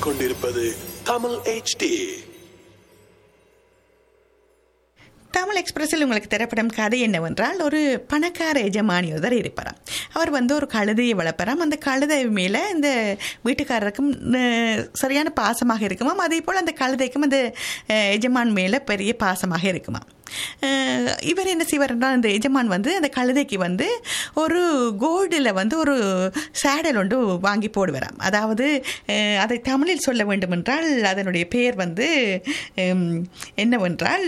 கேட்டுக்கொண்டிருப்பது தமிழ் HD தமிழ் எக்ஸ்பிரஸில் உங்களுக்கு திரைப்படம் கதை என்னவென்றால் ஒரு பணக்கார எஜமானி ஒருத்தர் இருப்பாராம் அவர் வந்து ஒரு கழுதையை வளர்ப்பாராம் அந்த கழுதை மேலே இந்த வீட்டுக்காரருக்கும் அஹ், சரியான பாசமாக இருக்குமாம் அதே போல் அந்த கழுதைக்கும் அந்த அஹ், எஜமான் மேலே பெரிய பாசமாக இருக்குமாம் அஹ், இவர் என்ன செய்வார்னா அந்த எஜமான் வந்து அந்த கழுதைக்கு வந்து ஒரு கோல்டில் வந்து ஒரு சேடல் ஒன்று வாங்கி போடுவாராம் அதாவது அஹ், அதை தமிழில் சொல்ல வேண்டுமென்றால் அதனுடைய பெயர் வந்து ஹம், என்னவென்றால்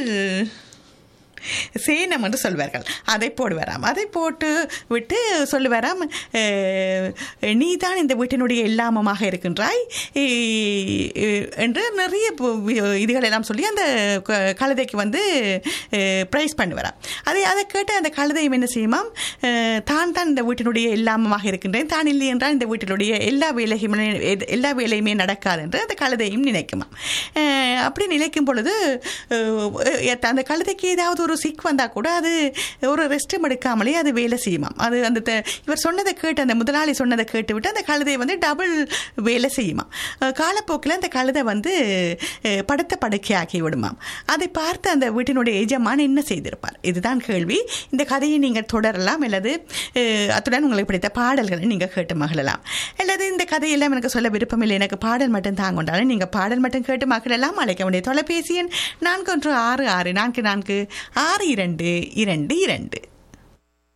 சேனம் என்று சொல்வார்கள் அதை போடுவாராம் அதை போட்டு விட்டு சொல்லுவாராம் அஹ், நீ தான் இந்த வீட்டினுடைய எல்லாமமாக இருக்கின்றாய் இ- என்று நிறைய பு- இதுகள் எல்லாம் சொல்லி அந்த க- கழுதைக்கு வந்து ப்ரைஸ் பண்ணுவாராம் அதை அதை கேட்டு அந்த கழுதையும் என்ன செய்யுமாம் அஹ், தான் தான் இந்த வீட்டினுடைய எல்லாமமாக இருக்கின்றேன் தான் இல்லை என்றால் இந்த வீட்டினுடைய எல்லா வேலையுமே எல்லா வேலையுமே நடக்காது என்று அந்த கழுதையும் நினைக்குமா அஹ், அப்படி நினைக்கும் பொழுது அஹ், அந்த கழுதைக்கு ஏதாவது ஒரு சிக் வந்தால் கூட அது ஒரு ரெஸ்ட்டும் எடுக்காமலே அது வேலை செய்யுமாம் அது அந்த த- இவர் சொன்னதை கேட்டு அந்த முதலாளி சொன்னதை கேட்டு விட்டு அந்த கழுதை வந்து டபுள் வேலை செய்யுமாம் அஹ், காலப்போக்கில் அந்த கழுதை வந்து அஹ், படுத்த படுக்கையாக்கி விடுமாம் அதை பார்த்து அந்த வீட்டினுடைய எஜமான் என்ன செய்திருப்பார் இதுதான் கேள்வி இந்த கதையை நீங்கள் தொடரலாம் அல்லது அஹ், அத்துடன் உங்களுக்கு பிடித்த பாடல்களை நீங்கள் கேட்டு மகிழலாம் அல்லது இந்த கதையெல்லாம் எனக்கு சொல்ல விருப்பம் இல்லை எனக்கு பாடல் மட்டும் தாங்கொண்டாலும் நீங்கள் பாடல் மட்டும் கேட்டு மகிழலாம் அழைக்க வேண்டிய தொலைபேசி எண் நான்கு ஒன்று ஆறு ஆறு நான்கு நான்கு ஆறு இரண்டு இரண்டு இரண்டு